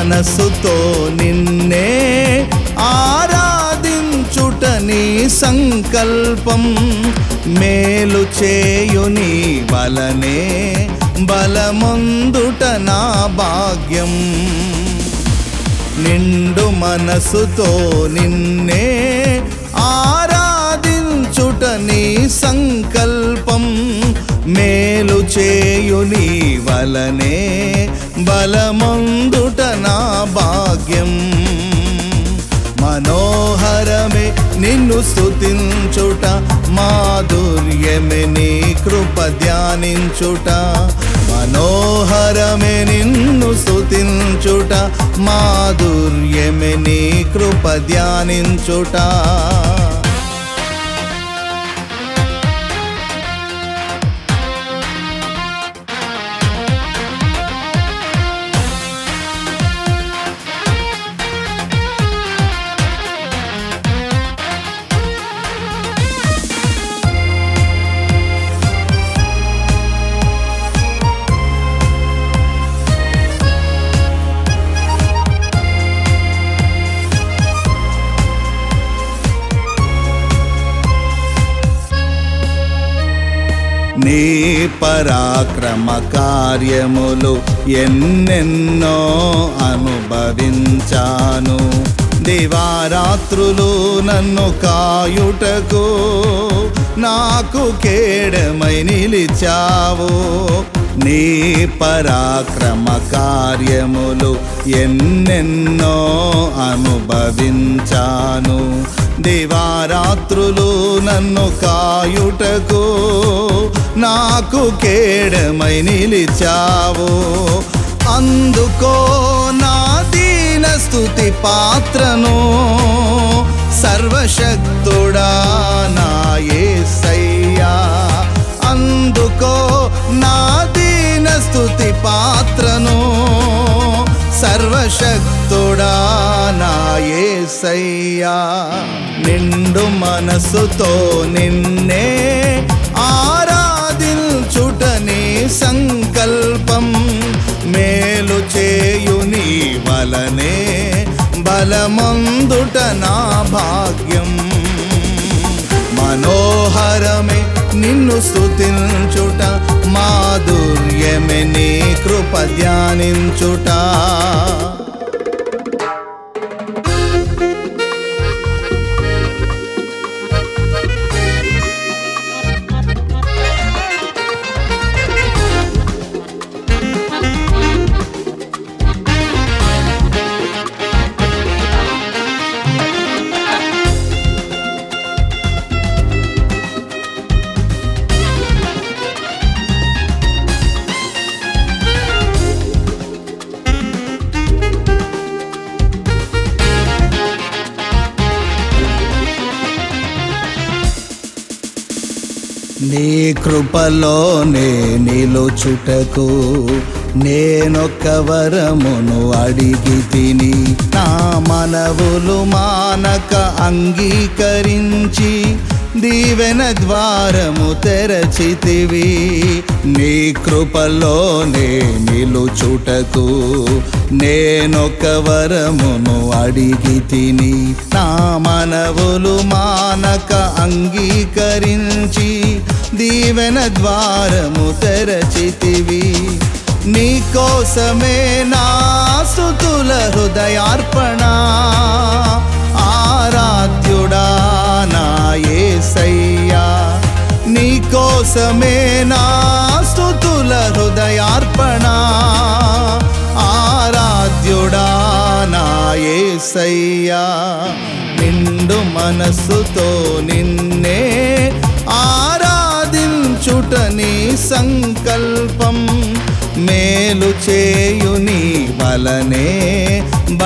మనసుతో నిన్నే ఆరాధించుట నీ సంకల్పం మేలు చేయుని వలనే బలమందుట నా భాగ్యం నిండు మనసుతో నిన్నే ఆరాధించుట నీ సంకల్పం మేలు చేయుని వలనే బలమందుట నా భాగ్యం మనోహరమే నిన్ను స్తుతించుట మాధుర్యమే నీ కృప ధ్యానించుట మనోహరమే నిన్ను స్తుతించుట మాధుర్యమే నీ కృప ధ్యానించుట నీ పరాక్రమ కార్యములు ఎన్నెన్నో అనుభవించాను దివారాత్రులు నన్ను కాయుటకు నాకు కేడమై నిలిచావు నీ పరాక్రమ కార్యములు ఎన్నెన్నో అనుభవించాను దివారాత్రులు నన్ను కాయుటకు నాకు కేడమై నిలిచావు అందుకో నా దీన స్థుతి పాత్రను సర్వశక్తుడా నా యేసయ్యా అందుకో నా దీన స్థుతి పాత్రను సర్వశక్తుడా నా యేసయ్యా నిండు మనసుతో నిన్నే ఆరాధించుట నీ సంకల్పం మేలు చేయుని వలనే బలమందుట నా భాగ్యం మనోహరమే నిన్ను స్తుతించుట మాధుర్యమే నీ కృప ధ్యానించుట నీ కృపలోనే నిలుచుటకు నేనొక్క వరమును అడిగి తిని నా మనవులు మానక అంగీకరించి దీవెన ద్వారము తెరచితివి నీ కృపలోనే నిలుచుటకు నేనొక వరమును అడిగి తిని నా మనవులు మానక అంగీకరించి దీవెన ద్వారము తెరచితివి నీ కోసమే నా స్తుతుల హృదయార్పణ ఆరాధ్యుడా నా యేసయ్యా నీ కోసమే నా స్తుతుల హృదయార్పణ ఆరాధ్యుడా నా యేసయ్యా నిండు మనస్సుతో నిన్నే ఆరాధించుట నీ సంకల్పం మేలు చేయుని వలనే